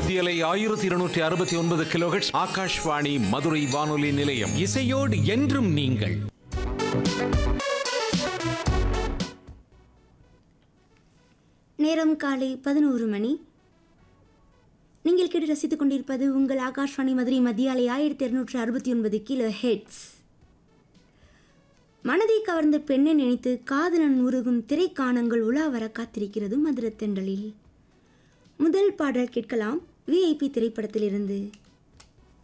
மத்தியலை ஆயிரத்தி இருநூற்றி அறுபத்தி ஒன்பது கிலோஹெட்ஸ் ஆகாஷ்வாணி மதுரை வானொலி நிலையம் இசையோடு என்றும் நீங்கள் நேரம் காலை பதினோரு மணி நீங்கள் கேட்டு ரசித்துக் கொண்டிருப்பது உங்கள் ஆகாஷ்வாணி மதுரை மத்தியாலை ஆயிரத்தி இருநூற்று அறுபத்தி ஒன்பது கிலோ ஹெட்ஸ் மனதை கவர்ந்த பெண்ணை நினைத்து காதலன் உருகும் திரைக்காணங்கள் உலா வர காத்திருக்கிறது மதுரத்தென்றலில் முதல் பாடல் கேட்கலாம் விஐபி திரைப்படத்திலிருந்து